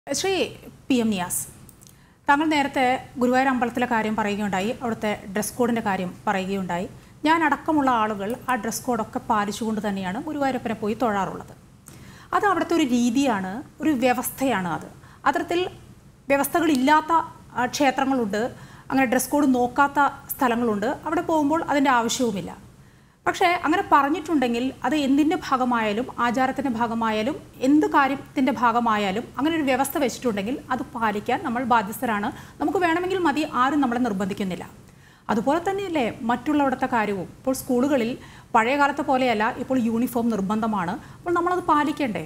Shri P M Niyas താങ്കൾ നേരത്തെ ഗുരുവായൂർ അമ്പലത്തിലെ കാര്യം പറയുകയുണ്ടായി അവിടുത്തെ ഡ്രസ് കോഡിൻ്റെ കാര്യം പറയുകയുണ്ടായി ഞാൻ അടക്കമുള്ള ആളുകൾ ആ ഡ്രസ് കോഡൊക്കെ പാലിച്ചുകൊണ്ട് തന്നെയാണ് ഗുരുവായൂരപ്പനെ പോയി തൊഴാറുള്ളത് അത് അവിടുത്തെ ഒരു രീതിയാണ് ഒരു വ്യവസ്ഥയാണ് അത് അത്തരത്തിൽ വ്യവസ്ഥകളില്ലാത്ത ആ, ക്ഷേത്രങ്ങളുണ്ട് അങ്ങനെ ഡ്രസ് കോഡ് നോക്കാത്ത സ്ഥലങ്ങളുണ്ട് അവിടെ പോകുമ്പോൾ അതിൻ്റെ ആവശ്യവുമില്ല പക്ഷേ അങ്ങനെ പറഞ്ഞിട്ടുണ്ടെങ്കിൽ അത് എന്തിൻ്റെ ഭാഗമായാലും ആചാരത്തിൻ്റെ ഭാഗമായാലും എന്ത് കാര്യത്തിൻ്റെ ഭാഗമായാലും അങ്ങനെ ഒരു വ്യവസ്ഥ വെച്ചിട്ടുണ്ടെങ്കിൽ അത് പാലിക്കാൻ നമ്മൾ ബാധ്യസ്ഥരാണ് നമുക്ക് വേണമെങ്കിൽ മതി ആരും നമ്മളെ നിർബന്ധിക്കുന്നില്ല അതുപോലെ തന്നെയല്ലേ മറ്റുള്ളവിടുത്തെ കാര്യവും ഇപ്പോൾ സ്കൂളുകളിൽ പഴയ കാലത്തെ പോലെയല്ല ഇപ്പോൾ യൂണിഫോം നിർബന്ധമാണ് അപ്പോൾ നമ്മളത് പാലിക്കണ്ടേ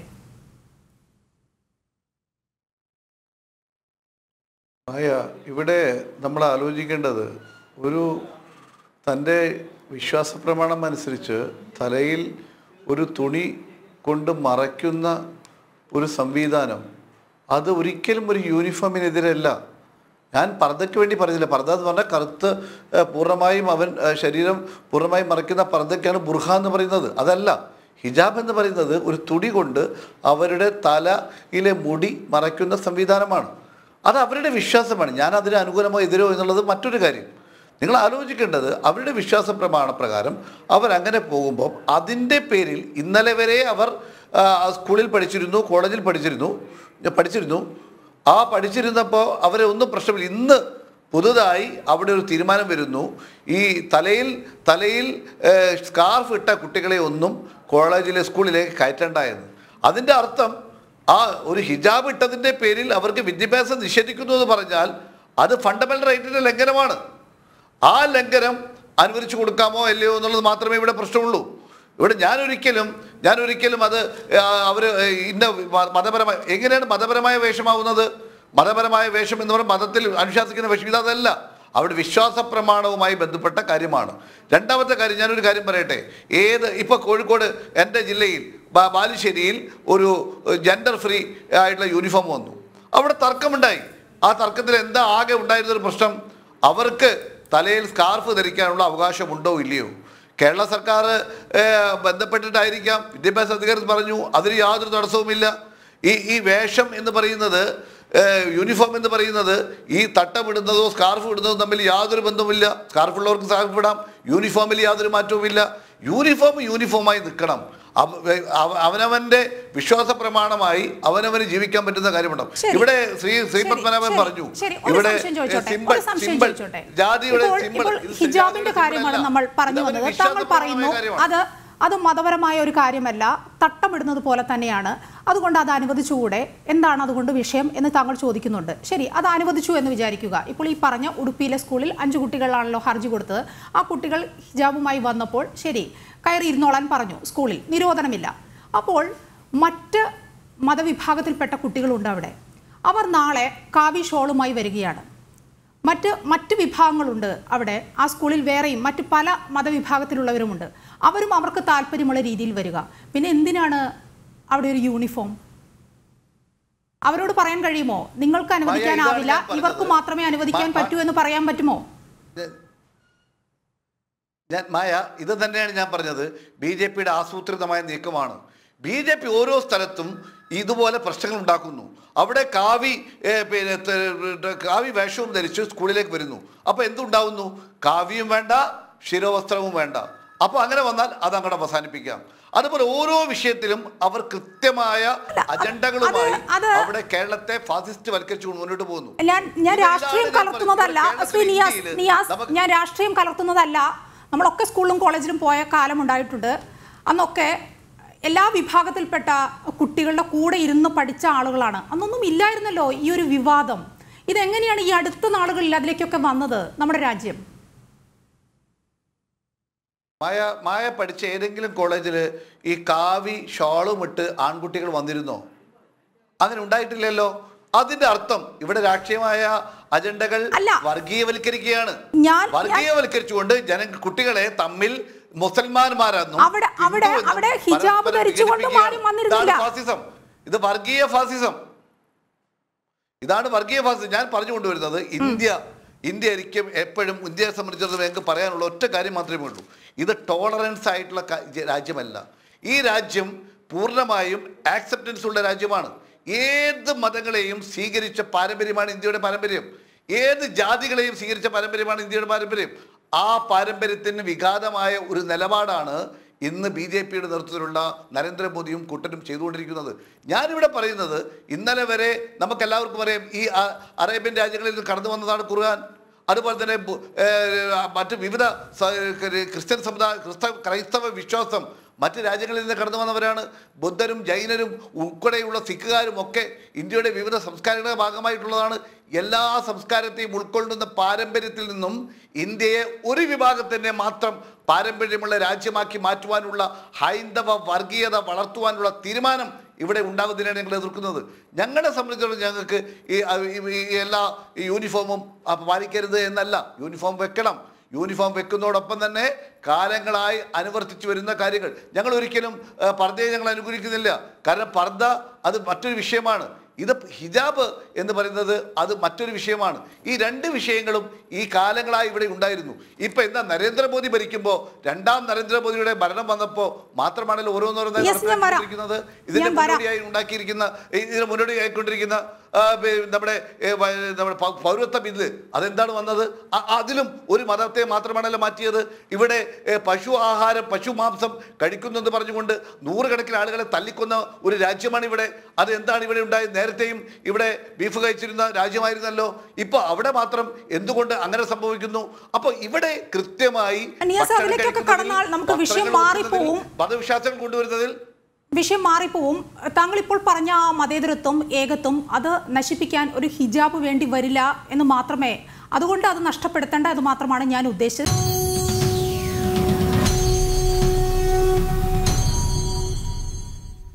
മായ ഇവിടെ നമ്മൾ ആലോചിക്കേണ്ടത് ഒരു തൻ്റെ വിശ്വാസ പ്രമാണം അനുസരിച്ച് തലയിൽ ഒരു തുണി കൊണ്ട് മറയ്ക്കുന്ന ഒരു സംവിധാനം അത് ഒരിക്കലും ഒരു യൂണിഫോമിനെതിരല്ല ഞാൻ പർദ്ദയ്ക്ക് വേണ്ടി പറഞ്ഞില്ല പർദ്ദ എന്ന് പറഞ്ഞാൽ കറുത്ത് ഏഹ്, പൂർണ്ണമായും അവൻ ഏഹ്, ശരീരം പൂർണ്ണമായും മറയ്ക്കുന്ന പർദ്ദയ്ക്കാണ് ബുർഹ എന്ന് പറയുന്നത് അതല്ല ഹിജാബ് എന്ന് പറയുന്നത് ഒരു തുണി കൊണ്ട് അവരുടെ തലയിലെ മുടി മറയ്ക്കുന്ന സംവിധാനമാണ് അത് അവരുടെ വിശ്വാസമാണ് ഞാൻ അതിന് അനുകൂലമോ എതിരോ എന്നുള്ളത് മറ്റൊരു കാര്യം നിങ്ങൾ ആലോചിക്കേണ്ടത് അവരുടെ വിശ്വാസ പ്രമാണ പ്രകാരം അവരങ്ങനെ പോകുമ്പോൾ അതിൻ്റെ പേരിൽ ഇന്നലെ വരെ അവർ ആ, സ്കൂളിൽ പഠിച്ചിരുന്നു കോളേജിൽ പഠിച്ചിരുന്നു പഠിച്ചിരുന്നു ആ പഠിച്ചിരുന്നപ്പോൾ അവരെ ഒന്നും പ്രശ്നമില്ല ഇന്ന് പുതുതായി അവിടെ ഒരു തീരുമാനം വരുന്നു ഈ തലയിൽ തലയിൽ ഏഹ്, സ്കാർഫ് ഇട്ട കുട്ടികളെ ഒന്നും കോളേജിലെ സ്കൂളിലേക്ക് കയറ്റണ്ട എന്ന് അതിൻ്റെ അർത്ഥം ആ ഒരു ഹിജാബ് ഇട്ടതിൻ്റെ പേരിൽ അവർക്ക് വിദ്യാഭ്യാസം നിഷേധിക്കുന്നു എന്ന് പറഞ്ഞാൽ അത് ഫണ്ടമെൻ്റൽ റൈറ്റിൻ്റെ ലംഘനമാണ് ആ ലംഘനം അനുവദിച്ചു കൊടുക്കാമോ അല്ലയോ എന്നുള്ളത് മാത്രമേ ഇവിടെ പ്രശ്നമുള്ളൂ ഇവിടെ ഞാനൊരിക്കലും ഞാനൊരിക്കലും അത് അവർ ഇന്ന മ- മതപരമായ എങ്ങനെയാണ് മതപരമായ വേഷമാവുന്നത് മതപരമായ വേഷം എന്ന് പറയുമ്പോൾ മതത്തിൽ അനുശാസിക്കുന്ന വേഷം ഇതല്ല അവിടെ വിശ്വാസ പ്രമാണവുമായി ബന്ധപ്പെട്ട കാര്യമാണ് രണ്ടാമത്തെ കാര്യം ഞാനൊരു കാര്യം പറയട്ടെ ഏത് ഇപ്പോൾ കോഴിക്കോട് എൻ്റെ ജില്ലയിൽ ബാ- ബാലുശ്ശേരിയിൽ ഒരു ജെൻഡർ ഫ്രീ ആയിട്ടുള്ള യൂണിഫോം വന്നു അവിടെ തർക്കമുണ്ടായി ആ തർക്കത്തിൽ എന്താ ആകെ ഉണ്ടായിരുന്നൊരു പ്രശ്നം അവർക്ക് തലയിൽ സ്കാർഫ് ധരിക്കാനുള്ള അവകാശമുണ്ടോ ഇല്ലയോ കേരള സർക്കാർ ഏഹ്, ബന്ധപ്പെട്ടിട്ടായിരിക്കാം വിദ്യാഭ്യാസ അധികാരി പറഞ്ഞു അതിന് യാതൊരു തടസ്സവുമില്ല ഈ ഈ വേഷം എന്ന് പറയുന്നത് ഏഹ്, യൂണിഫോം എന്ന് പറയുന്നത് ഈ തട്ടമിടുന്നതോ സ്കാർഫ് ഇടുന്നതോ തമ്മിൽ യാതൊരു ബന്ധവുമില്ല സ്കാർഫ് ഉള്ളവർക്ക് സ്കാർഫ് ഇടാം യൂണിഫോമിൽ യാതൊരു മാറ്റവുമില്ല യൂണിഫോം യൂണിഫോമായി നിൽക്കണം അവ- അവ- അവനവന്റെ വിശ്വാസ പ്രമാണമായി അവനവന് ജീവിക്കാൻ പറ്റുന്ന കാര്യമുണ്ടാവും ശരി. ഇവിടെ ശ്രീ ശ്രീ ശരി, പത്മനാഭൻ ശരി, പറഞ്ഞു ശരി. ഒരു ഇവിടെ സംശയം ചോദിച്ചോട്ടെ, സിമ്പിൾ ഒരു സംശയം സിമ്പിൾ ചോദിച്ചോട്ടെ. ജാതിയുടെ ഇപ്പോൾ- സിമ്പിൾ ഇപ്പോൾ ഹിജാബിന്റെ കാര്യമാണ് നമ്മൾ പറഞ്ഞു വന്നത് താങ്കൾ പറയുന്നു അത് അത് മതപരമായ ഒരു കാര്യമല്ല തട്ടമിടുന്നത് പോലെ തന്നെയാണ് അതുകൊണ്ട് അത് അനുവദിച്ചുകൂടെ എന്താണ് അതുകൊണ്ട് വിഷയം എന്ന് താങ്കൾ ചോദിക്കുന്നുണ്ട് ശരി അത് അനുവദിച്ചു എന്ന് വിചാരിക്കുക ഇപ്പോൾ ഈ പറഞ്ഞ ഉടുപ്പിയിലെ സ്കൂളിൽ അഞ്ച് കുട്ടികളാണല്ലോ ഹർജി കൊടുത്തത് ആ കുട്ടികൾ ഹിജാബുമായി വന്നപ്പോൾ ശരി കയറി ഇരുന്നോളാൻ പറഞ്ഞു സ്കൂളിൽ നിരോധനമില്ല അപ്പോൾ മറ്റ് മതവിഭാഗത്തിൽപ്പെട്ട കുട്ടികളുണ്ട് അവിടെ അവർ നാളെ കാവി ഷോളുമായി വരികയാണ് മറ്റ് മറ്റ് വിഭാഗങ്ങളുണ്ട് അവിടെ ആ സ്കൂളിൽ വേറെയും മറ്റ് പല മതവിഭാഗത്തിലുള്ളവരുമുണ്ട് അവരും അവർക്ക് താല്പര്യമുള്ള രീതിയിൽ വരിക പിന്നെ എന്തിനാണ് അവിടെ ഒരു യൂണിഫോം അവരോട് പറയാൻ കഴിയുമോ നിങ്ങൾക്ക് അനുവദിക്കാനാവില്ല ഞാൻ പറഞ്ഞത്. ഇവർക്ക് മാത്രമേ അനുവദിക്കാൻ മ- പറ്റൂ എന്ന് പറയാൻ പറ്റുമോ ഞാൻ മായ ഇത് തന്നെയാണ് ഞാൻ പറഞ്ഞത് ബി ജെ പിയുടെ ആസൂത്രിതമായ നീക്കമാണ് ബി ജെ പി ഓരോ സ്ഥലത്തും ഇതുപോലെ പ്രശ്നങ്ങൾ ഉണ്ടാക്കുന്നു അവിടെ കാവി ഏ, പിന്നെ ത- കാവി വേഷവും ധരിച്ച് സ്കൂളിലേക്ക് വരുന്നു അപ്പോൾ എന്തുണ്ടാവുന്നു കാവിയും വേണ്ട ശിരോവസ്ത്രവും വേണ്ട അപ്പോൾ അങ്ങനെ വന്നാൽ അത് അങ്ങോട്ട് അവസാനിപ്പിക്കാം അതുപോലെ ഓരോ വിഷയത്തിലും അവർ കൃത്യമായ അജണ്ടകളുമായി അത് അത് അവിടെ കേരളത്തെ ഫാസിസ്റ്റ് വൽക്കരിച്ചുകൊണ്ട് മുന്നോട്ട് പോകുന്നു ഞാൻ ഞാൻ ഇതാണ് രാഷ്ട്രീയം ഞാൻ കലർത്തുന്നതല്ല പറഞ്ഞത്. ശ്രീ നിയാസ് ഇന്ത്യയില് നിയാസ് നമുക്ക് ഞാൻ രാഷ്ട്രീയം കലർത്തുന്നതല്ല നമ്മളൊക്കെ സ്കൂളിലും കോളേജിലും പോയ കാലം ഉണ്ടായിട്ടുണ്ട് അന്നൊക്കെ എല്ലാ വിഭാഗത്തിൽപ്പെട്ട കുട്ടികളുടെ കൂടെ ഇരുന്ന് പഠിച്ച ആളുകളാണ് അന്നൊന്നും ഇല്ലായിരുന്നല്ലോ ഈ ഒരു വിവാദം ഇതെങ്ങനെയാണ് ഈ അടുത്ത നാളുകളിൽ അതിലേക്കൊക്കെ വന്നത് നമ്മുടെ രാജ്യം മായ മായ പഠിച്ച ഏതെങ്കിലും കോളേജിൽ ഈ കാവി ഷാളും ഇട്ട് ആൺകുട്ടികൾ വന്നിരുന്നോ അങ്ങനെ ഉണ്ടായിട്ടില്ലല്ലോ അതിന്റെ അർത്ഥം ഇവിടെ രാഷ്ട്രീയമായ അജണ്ടകൾ അല്ല. വർഗീയവൽക്കരിക്കുകയാണ് ഞാൻ- വർഗീയവൽക്കരിച്ചുകൊണ്ട് ജന കുട്ടികളെ തമ്മിൽ മുസൽമാന്മാരെന്നും അവിടെ- അവിടെ- ഹിന്ദുവെന്നും അവിടെ ഹിജാബ് പരസ്പരം ധരിച്ചുകൊണ്ട് വിഘടിപ്പിക്കുകയാണ്. ആരും വന്നിരുന്നില്ല. ഇതാണ് ഫാസിസം ഇത് വർഗീയ ഫാസിസം ഇതാണ് വർഗീയ ഫാസിസം ഞാൻ പറഞ്ഞു കൊണ്ടുവരുന്നത് ഇന്ത്യ ഇന്ത്യ ഒരിക്കലും എപ്പോഴും ഇന്ത്യയെ സംബന്ധിച്ചിടത്തോളം എനിക്ക് പറയാനുള്ള ഒറ്റ കാര്യം മാത്രമേ ഉള്ളൂ ഇത് ടോളറൻസ് ആയിട്ടുള്ള ക- ജ- രാജ്യമല്ല ഈ രാജ്യം പൂർണ്ണമായും ആക്സെപ്റ്റൻസ് ഉള്ള രാജ്യമാണ് ഏത് മതങ്ങളെയും സ്വീകരിച്ച പാരമ്പര്യമാണ് ഇന്ത്യയുടെ പാരമ്പര്യം ഏത് ജാതികളെയും സ്വീകരിച്ച പാരമ്പര്യമാണ് ഇന്ത്യയുടെ പാരമ്പര്യം ആ പാരമ്പര്യത്തിന് വിഘാതമായ ഒരു നിലപാടാണ് ഇന്ന് ബി ജെ പിയുടെ നേതൃത്വത്തിലുള്ള നരേന്ദ്രമോദിയും കൂട്ടരും ചെയ്തുകൊണ്ടിരിക്കുന്നത് ഞാനിവിടെ പറയുന്നത് ഇന്നലെ വരെ നമുക്കെല്ലാവർക്കും അറിയാം ഈ അ- അറേബ്യൻ രാജ്യങ്ങളിൽ നിന്ന് കടന്നു വന്നതാണ് ഖുർആൻ അതുപോലെ തന്നെ ബു- ഏർ മറ്റ് വിവിധ സ- ക്രിസ്ത്യൻ സമുദായ ക്രിസ്ത ക്രൈസ്തവ വിശ്വാസം മറ്റ് രാജ്യങ്ങളിൽ നിന്ന് കടന്നു വന്നവരാണ് ബുദ്ധരും ജൈനരും ഉൾപ്പെടെയുള്ള സിഖുകാരും ഒക്കെ ഇന്ത്യയുടെ വിവിധ സംസ്കാരങ്ങളുടെ ഭാഗമായിട്ടുള്ളതാണ് എല്ലാ സംസ്കാരത്തെയും ഉൾക്കൊള്ളുന്ന പാരമ്പര്യത്തിൽ നിന്നും ഇന്ത്യയെ ഒരു വിഭാഗത്തിനെ മാത്രം പാരമ്പര്യമുള്ള രാജ്യമാക്കി മാറ്റുവാനുള്ള ഹൈന്ദവ വർഗീയത വളർത്തുവാനുള്ള തീരുമാനം ഇവിടെ ഉണ്ടാകുന്നതിനാണ് ഞങ്ങൾ എതിർക്കുന്നത് ഞങ്ങളെ സംബന്ധിച്ചിടത്തോളം ഞങ്ങൾക്ക് ഈ ഈ- ഈ എല്ലാ ഈ യൂണിഫോമും ആ, പാലിക്കരുത് എന്നല്ല യൂണിഫോം വെക്കണം യൂണിഫോം വെക്കുന്നതോടൊപ്പം തന്നെ കാലങ്ങളായി അനുവർത്തിച്ചു വരുന്ന കാര്യങ്ങൾ ഞങ്ങൾ ഒരിക്കലും ആ, പർദ്ദയെ ഞങ്ങൾ അനുകൂലിക്കുന്നില്ല കാരണം പർദ്ദ അത് മറ്റൊരു വിഷയമാണ് ഇത് ഹിജാബ് എന്ന് പറയുന്നത് അത് മറ്റൊരു വിഷയമാണ് ഈ രണ്ട് വിഷയങ്ങളും ഈ കാലങ്ങളായി ഇവിടെ ഉണ്ടായിരുന്നു ഇപ്പൊ എന്താ നരേന്ദ്രമോദി ഭരിക്കുമ്പോൾ രണ്ടാം നരേന്ദ്രമോദിയുടെ ഭരണം വന്നപ്പോൾ മാത്രമാണല്ലോ ഓരോന്നോരോന്നായി Yes, ഞാൻ വരാം. നടപ്പിലാക്കിയിരിക്കുന്നത്. ഇതിന്റെ ഞാൻ വരാം. മുന്നോടിയായി ഉണ്ടാക്കിയിരിക്കുന്ന ഈ- ഇതിന് മുന്നോടിയായിക്കൊണ്ടിരിക്കുന്ന ആ, പി- നമ്മുടെ ഏ, വ- നമ്മുടെ പൗ- പൗരത്വ ബില്ല് അതെന്താണ് വന്നത് അ- അതിലും ഒരു മതത്തെ മാത്രമാണല്ലോ മാറ്റിയത് ഇവിടെ ഏ, പശു ആഹാരം പശു മാംസം കഴിക്കുന്നെന്ന് പറഞ്ഞുകൊണ്ട് നൂറുകണക്കിന് ആളുകളെ തല്ലിക്കൊന്ന ഒരു രാജ്യമാണ് ഇവിടെ അത് എന്താണ് ഇവിടെ ഉണ്ടായത് നേരത്തെയും ഇവിടെ ബീഫ് കഴിച്ചിരുന്ന രാജ്യമായിരുന്നല്ലോ ഇപ്പൊ അവിടെ മാത്രം എന്തുകൊണ്ട് അങ്ങനെ സംഭവിക്കുന്നു അപ്പൊ ഇവിടെ കൃത്യമായി നിയാസ്, ഭക്ഷണം അതിലേക്കൊക്കെ കഴിക്കുന്നതിൽ, കടന്നാൽ നമുക്ക് വിഷയം വസ്ത്രങ്ങൾ മാറിപ്പോവും. ഉടുക്കുന്നതിൽ, മതവിശ്വാസങ്ങൾ കൊണ്ടുവരുന്നതിൽ വിഷയം മാറിപ്പോവും താങ്കൾ ഇപ്പോൾ പറഞ്ഞ ആ മതേതരത്വം ഏകത്വം അത് നശിപ്പിക്കാൻ ഒരു ഹിജാബ് വേണ്ടി വരില്ല എന്ന് മാത്രമേ അതുകൊണ്ട് അത് നഷ്ടപ്പെടുത്തേണ്ട എന്ന് മാത്രമാണ് ഞാൻ ഉദ്ദേശിച്ചത്